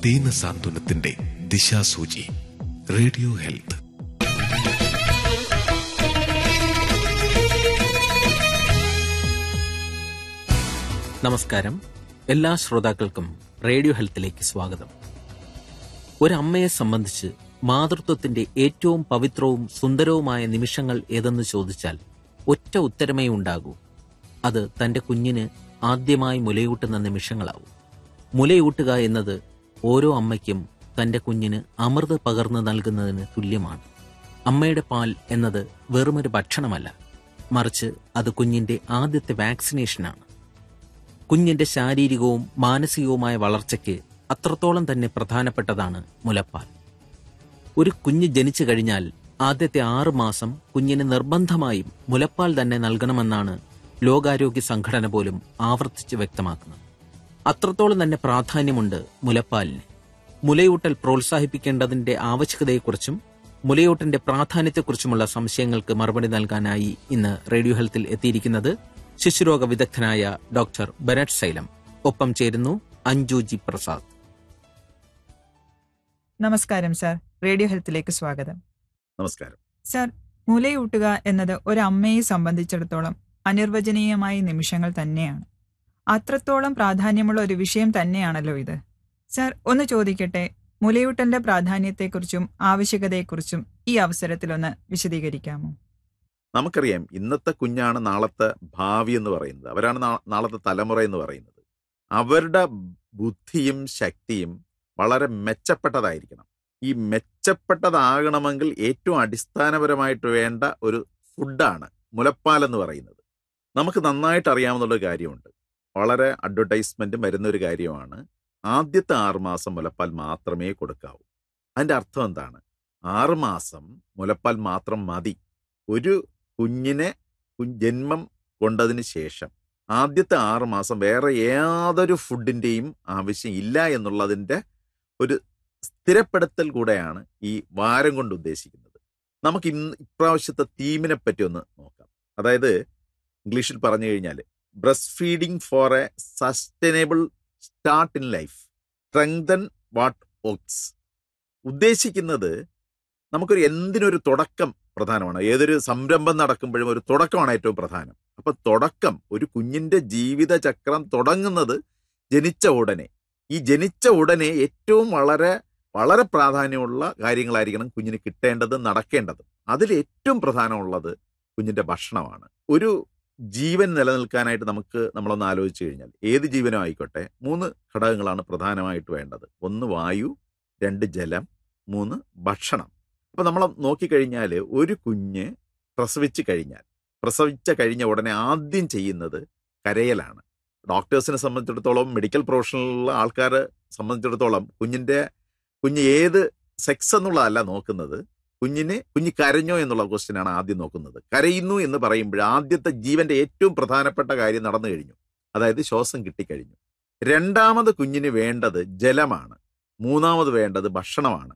ദീനസാന്ത്വനത്തിന്റെ ദിശാസൂചി radio health നമസ്കാരം എല്ലാ ശ്രോതാക്കൾക്കും റേഡിയോ ഹെൽത്തിലേക്ക് സ്വാഗതം ഒരമ്മയെ സംബന്ധിച്ച് മാതൃത്വത്തിന്റെ ഏറ്റവും പവിത്രവും സുന്ദരവുമായ നിമിഷങ്ങൾ ഏതെന്ന് ചോദിച്ചാൽ ഒറ്റ ഉത്തരമേ ഉണ്ടാകൂ അത് തന്റെ കുഞ്ഞിന് ആദ്യമായി മുലയൂട്ടുന്ന നിമിഷങ്ങളാവും മുലയൂട്ടുക എന്നത് ഓരോ അമ്മയ്ക്കും തന്റെ കുഞ്ഞിന് അമൃത് പകർന്നു നൽകുന്നതിന് തുല്യമാണ് അമ്മയുടെ പാൽ എന്നത് വെറുമൊരു ഭക്ഷണമല്ല മറിച്ച് അത് കുഞ്ഞിന്റെ ആദ്യത്തെ വാക്സിനേഷനാണ് കുഞ്ഞിന്റെ ശാരീരികവും മാനസികവുമായ വളർച്ചയ്ക്ക് അത്രത്തോളം തന്നെ പ്രധാനപ്പെട്ടതാണ് മുലപ്പാൽ ഒരു കുഞ്ഞ് ജനിച്ചു കഴിഞ്ഞാൽ ആദ്യത്തെ ആറു മാസം കുഞ്ഞിന് നിർബന്ധമായും മുലപ്പാൽ തന്നെ നൽകണമെന്നാണ് ലോകാരോഗ്യ സംഘടന പോലും ആവർത്തിച്ച് വ്യക്തമാക്കുന്നത് അത്രത്തോളം തന്നെ പ്രാധാന്യമുണ്ട് മുലപ്പാലിന് മുലയൂട്ടൽ പ്രോത്സാഹിപ്പിക്കേണ്ടതിന്റെ ആവശ്യകതയെക്കുറിച്ചും മുലയൂട്ടിന്റെ പ്രാധാന്യത്തെക്കുറിച്ചുമുള്ള സംശയങ്ങൾക്ക് മറുപടി നൽകാനായി ഇന്ന് റേഡിയോ ഹെൽത്തിൽ എത്തിയിരിക്കുന്നത് ശിശുരോഗ വിദഗ്ധനായ ഡോക്ടർ ബെനറ്റ് സൈലം ഒപ്പം ചേരുന്നു അഞ്ജു ജി പ്രസാദ് നമസ്കാരം സാർ റേഡിയോ ഹെൽത്തിലേക്ക് സ്വാഗതം നമസ്കാരം സാർ മുലയൂട്ടുക എന്നത് ഒരു അമ്മയെ സംബന്ധിച്ചിടത്തോളം അനിർവചനീയമായ നിമിഷങ്ങൾ തന്നെയാണ് അത്രത്തോളം പ്രാധാന്യമുള്ള ഒരു വിഷയം തന്നെയാണല്ലോ ഇത് സാർ ഒന്ന് ചോദിക്കട്ടെ മുലയൂട്ടലിന്റെ പ്രാധാന്യത്തെക്കുറിച്ചും ആവശ്യകതയെക്കുറിച്ചും ഈ അവസരത്തിലൊന്ന് വിശദീകരിക്കാമോ നമുക്കറിയാം ഇന്നത്തെ കുഞ്ഞാണ് നാളത്തെ ഭാവി എന്ന് പറയുന്നത് അവരാണ് നാ- നാളത്തെ തലമുറ എന്ന് പറയുന്നത് അവരുടെ ബുദ്ധിയും ശക്തിയും വളരെ മെച്ചപ്പെട്ടതായിരിക്കണം ഈ മെച്ചപ്പെട്ടതാകണമെങ്കിൽ ഏറ്റവും അടിസ്ഥാനപരമായിട്ട് വേണ്ട ഒരു ഫുഡാണ് മുലപ്പാൽ എന്ന് പറയുന്നത് നമുക്ക് നന്നായിട്ട് അറിയാവുന്ന ഒരു കാര്യമുണ്ട് വളരെ അഡ്വർടൈസ്മെന്റും വരുന്ന ഒരു കാര്യമാണ് ആദ്യത്തെ ആറുമാസം മുലപ്പാൽ മാത്രമേ കൊടുക്കാവൂ അതിന്റെ അർത്ഥം എന്താണ് ആറുമാസം മുലപ്പാൽ മാത്രം മതി ഒരു കുഞ്ഞിനെ കു- ജന്മം കൊണ്ടതിന് ശേഷം ആദ്യത്തെ ആറ് മാസം വേറെ യാതൊരു ഫുഡിൻ്റെയും ആവശ്യം ഇല്ല എന്നുള്ളതിൻ്റെ ഒരു സ്ഥിരപ്പെടുത്തൽ കൂടെയാണ് ഈ വാരം കൊണ്ട് ഉദ്ദേശിക്കുന്നത് നമുക്ക് ഇന്ന് ഇപ്രാവശ്യത്തെ തീമിനെ പറ്റി ഒന്ന് നോക്കാം അതായത് ഇംഗ്ലീഷിൽ പറഞ്ഞു കഴിഞ്ഞാൽ breast feeding for a sustainable start in life strengthen what ഓക്സ് ഉദ്ദേശിക്കുന്നത് നമുക്കൊരു എന്തിനൊരു തുടക്കം പ്രധാനമാണ് ഏതൊരു സംരംഭം നടക്കുമ്പോഴും ഒരു തുടക്കമാണ് ഏറ്റവും പ്രധാനം അപ്പൊ തുടക്കം ഒരു കുഞ്ഞിന്റെ ജീവിതചക്രം തുടങ്ങുന്നത് ജനിച്ച ഉടനെ ഈ ജനിച്ച ഉടനെ ഏറ്റവും വളരെ വളരെ പ്രാധാന്യമുള്ള കാര്യങ്ങളായിരിക്കണം കുഞ്ഞിന് കിട്ടേണ്ടതും നടക്കേണ്ടതും അതിൽ ഏറ്റവും പ്രധാനമുള്ളത് കുഞ്ഞിന്റെ ഭക്ഷണമാണ് ഒരു ജീവൻ നിലനിൽക്കാനായിട്ട് നമുക്ക് നമ്മളൊന്ന് ആലോചിച്ച് കഴിഞ്ഞാൽ ഏത് ജീവനും ആയിക്കോട്ടെ മൂന്ന് ഘടകങ്ങളാണ് പ്രധാനമായിട്ട് വേണ്ടത് ഒന്ന് വായു രണ്ട് ജലം മൂന്ന് ഭക്ഷണം അപ്പൊ നമ്മൾ നോക്കിക്കഴിഞ്ഞാൽ ഒരു കുഞ്ഞ് പ്രസവിച്ച് കഴിഞ്ഞാൽ പ്രസവിച്ച കഴിഞ്ഞ ഉടനെ ആദ്യം ചെയ്യുന്നത് കരയലാണ് ഡോക്ടേഴ്സിനെ സംബന്ധിച്ചിടത്തോളം മെഡിക്കൽ പ്രൊഫഷണലുള്ള ആൾക്കാരെ സംബന്ധിച്ചിടത്തോളം കുഞ്ഞിന്റെ കുഞ്ഞ് ഏത് സെക്സ് എന്നുള്ളതല്ല നോക്കുന്നത് കുഞ്ഞിന് കുഞ്ഞ് കരഞ്ഞോ എന്നുള്ള ക്വസ്റ്റ്യനാണ് ആദ്യം നോക്കുന്നത് കരയുന്നു എന്ന് പറയുമ്പോൾ ആദ്യത്തെ ജീവന്റെ ഏറ്റവും പ്രധാനപ്പെട്ട കാര്യം നടന്നു കഴിഞ്ഞു അതായത് ശ്വാസം കിട്ടിക്കഴിഞ്ഞു രണ്ടാമത് കുഞ്ഞിന് വേണ്ടത് ജലമാണ് മൂന്നാമത് വേണ്ടത് ഭക്ഷണമാണ്